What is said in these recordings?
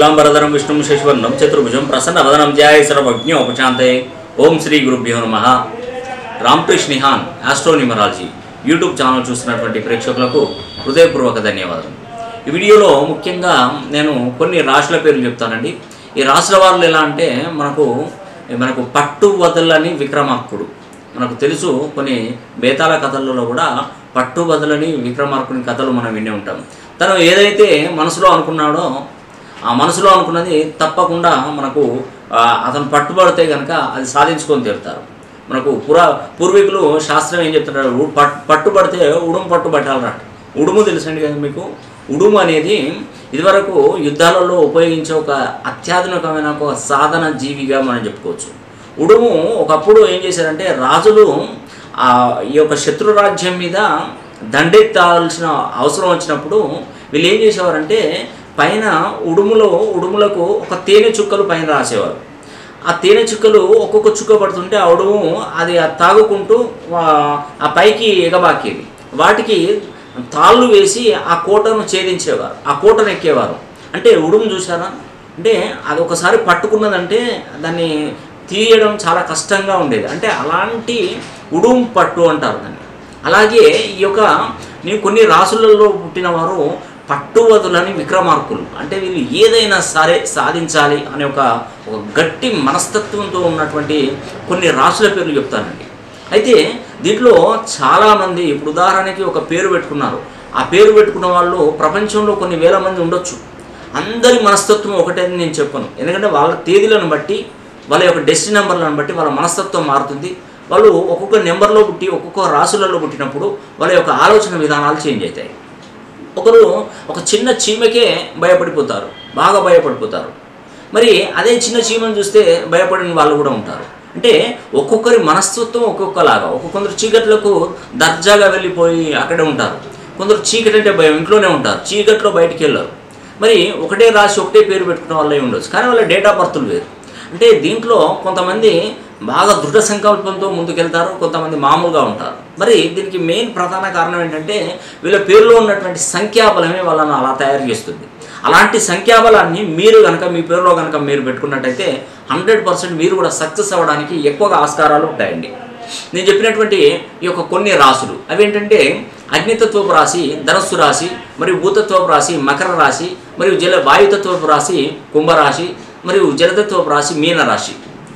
శుక్లాంబరధరం విష్ణుం శశివర్ణం చతుర్భుజం ప్రసన్నవదనం ధ్యాయ సర్వజ్ఞ ఉపశాంతే ఓం శ్రీ గురుభ్యో నమ Ramkrishna Nihan astronumerology YouTube channel చూస్తున్నటువంటి ప్రేక్షకులకు హృదయపూర్వక ధన్యవాదాలు ఈ వీడియోలో ముఖ్యంగా నేను కొన్ని రాశుల పేర్లు చెప్తానండి ఈ రాశుల వాళ్ళు ఎలా అంటే మనకు మనకు పట్టు వదలని విక్రమార్కుడు మనకు తెలుసు కొన్ని బేతాళ కథలలో కూడా పట్టు వదలని విక్రమార్కుని కథలు మనం వినే ఉంటాం తను ఏదైతే మనసులో అనుకున్నాడో ఆ మనసులో అనుకున్నది తప్పకుండా మనకు ఆ, అతను పట్టుబడితే కనుక అది సాధించుకొని తీరుతారు మనకు పురా పూర్వీకులు శాస్త్రం ఏం చెప్తున్నారు ఉ- పట్ పట్టుబడితే ఉడుము పట్టుబట్టాలన్నట ఉడుము తెలుసండి కదా మీకు ఉడుము అనేది ఇదివరకు యుద్ధాలలో ఉపయోగించే ఒక అత్యాధునికమైన ఒక సాధన జీవిగా మనం చెప్పుకోవచ్చు ఉడుము ఒకప్పుడు ఏం చేశారంటే రాజులు ఆ ఈ యొక్క శత్రు రాజ్యం మీద దండెత్తాల్సిన అవసరం వచ్చినప్పుడు వీళ్ళు ఏం చేసేవారంటే పైన ఉడుములో ఉడుములకు ఒక తేనె చుక్కలు పైన రాసేవారు ఆ తేనె చుక్కలు ఒక్కొక్క చుక్క పడుతుంటే ఆ ఉడుము అది ఆ తాగుకుంటూ వా- ఆ పైకి ఎగబాకేది వాటికి తాళ్ళు వేసి ఆ కోటను ఛేదించేవారు ఆ కోటను ఎక్కేవారు అంటే ఉడుము చూసారా అంటే అది ఒకసారి పట్టుకున్నదంటే దాన్ని తీయడం చాలా కష్టంగా ఉండేది అంటే అలాంటి ఉడుము పట్టు అంటారు దాన్ని అలాగే ఈ యొక్క నేను కొన్ని రాసులలో పుట్టిన వారు పట్టువదులని విక్రమార్కులు అంటే వీళ్ళు ఏదైనా సరే సాధించాలి అనే ఒక ఒక గట్టి మనస్తత్వంతో ఉన్నటువంటి కొన్ని రాసుల పేర్లు చెప్తానండి అయితే దీంట్లో చాలామంది ఇప్పుడు ఉదాహరణకి ఒక పేరు పెట్టుకున్నారు ఆ పేరు పెట్టుకున్న వాళ్ళు ప్రపంచంలో కొన్ని వేల మంది ఉండొచ్చు అందరి మనస్తత్వం ఒకటే అని నేను చెప్పను ఎందుకంటే వాళ్ళ తేదీలను బట్టి వాళ్ళ యొక్క డెస్టినీ నెంబర్లను బట్టి వాళ్ళ మనస్తత్వం మారుతుంది వాళ్ళు ఒక్కొక్క నెంబర్లో పుట్టి ఒక్కొక్క రాసులలో పుట్టినప్పుడు వాళ్ళ యొక్క ఆలోచన విధానాలు చేంజ్ అవుతాయి ఒకరు ఒక చిన్న చీమకే భయపడిపోతారు బాగా భయపడిపోతారు మరి అదే చిన్న చీమను చూస్తే భయపడిన వాళ్ళు కూడా ఉంటారు అంటే ఒక్కొక్కరి మనస్తత్వం ఒక్కొక్కలాగా ఒక్కొక్కరు చీకట్లకు దర్జాగా వెళ్ళిపోయి అక్కడే ఉంటారు కొందరు చీకటి అంటే భయం ఇంట్లోనే ఉంటారు చీకట్లో బయటికి వెళ్ళరు మరి ఒకటే రాసి ఒకటే పేరు పెట్టుకున్న వాళ్ళే ఉండొచ్చు కానీ వాళ్ళ డేట్ ఆఫ్ బర్త్లు వేరు అంటే దీంట్లో కొంతమంది బాగా దృఢ సంకల్పంతో ముందుకెళ్తారు కొంతమంది మామూలుగా ఉంటారు మరి దీనికి మెయిన్ ప్రధాన కారణం ఏంటంటే వీళ్ళ పేరులో ఉన్నటువంటి సంఖ్యాబలమే వాళ్ళని అలా తయారు చేస్తుంది అలాంటి సంఖ్యాబలాన్ని మీరు కనుక మీ పేరులో కనుక మీరు పెట్టుకున్నట్టయితే హండ్రెడ్ పర్సెంట్ మీరు కూడా సక్సెస్ అవ్వడానికి ఎక్కువగా ఆస్కారాలు ఉంటాయండి నేను చెప్పినటువంటి ఈ యొక్క కొన్ని రాశులు అవి ఏంటంటే అగ్నితత్వపు రాశి ధనస్సు రాశి మరియు భూతత్వపు రాశి మకర రాశి మరియు జల వాయుతత్వపు రాశి కుంభరాశి మరియు జలతత్వపు రాశి మీన రాశి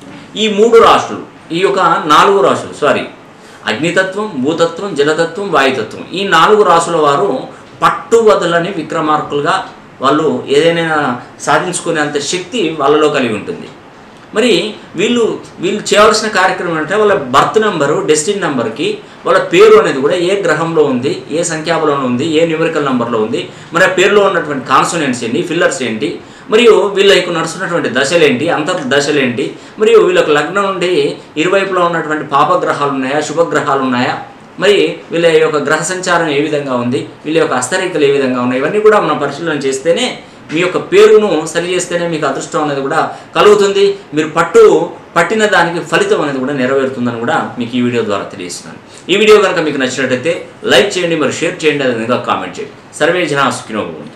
ఈ మూడు రాశులు ఈ యొక్క నాలుగు రాశులు సారీ అగ్నితత్వం భూతత్వం జలతత్వం వాయుతత్వం ఈ నాలుగు రాశుల వారు పట్టువదలని విక్రమార్కులుగా వాళ్ళు ఏదైనా సాధించుకునేంత శక్తి వాళ్ళలో కలిగి ఉంటుంది మరి వీళ్ళు వీళ్ళు చేయవలసిన కార్యక్రమం అంటే వాళ్ళ బర్త్ నెంబరు డెస్టిన్ నెంబర్కి వాళ్ళ పేరు అనేది కూడా ఏ గ్రహంలో ఉంది ఏ సంఖ్యాబలంలో ఉంది ఏ న్యూమరికల్ నెంబర్లో ఉంది మరి ఆ పేరులో ఉన్నటువంటి కాన్సోనెంట్స్ ఏంటి ఫిల్లర్స్ ఏంటి మరియు వీళ్ళకు నడుస్తున్నటువంటి దశలేంటి అంతర్ దశలేంటి మరియు వీళ్ళకు లగ్నం నుండి ఇరువైపులో ఉన్నటువంటి పాపగ్రహాలు ఉన్నాయా శుభగ్రహాలు ఉన్నాయా మరి వీళ్ళ యొక్క గ్రహ సంచారం ఏ విధంగా ఉంది వీళ్ళ యొక్క హస్తరేఖలు ఏ విధంగా ఉన్నాయి ఇవన్నీ కూడా మనం పరిశీలన చేస్తేనే మీ యొక్క పేరును సరి చేస్తేనే మీకు అదృష్టం అనేది కూడా కలుగుతుంది మీరు పట్టు పట్టిన దానికి ఫలితం అనేది కూడా నెరవేరుతుందని కూడా మీకు ఈ వీడియో ద్వారా తెలియజేస్తున్నాను ఈ వీడియో కనుక మీకు నచ్చినట్టయితే లైక్ చేయండి మరి షేర్ చేయండి అదేవిధంగా కామెంట్ చేయండి సర్వే జనా సుఖినో భవంతు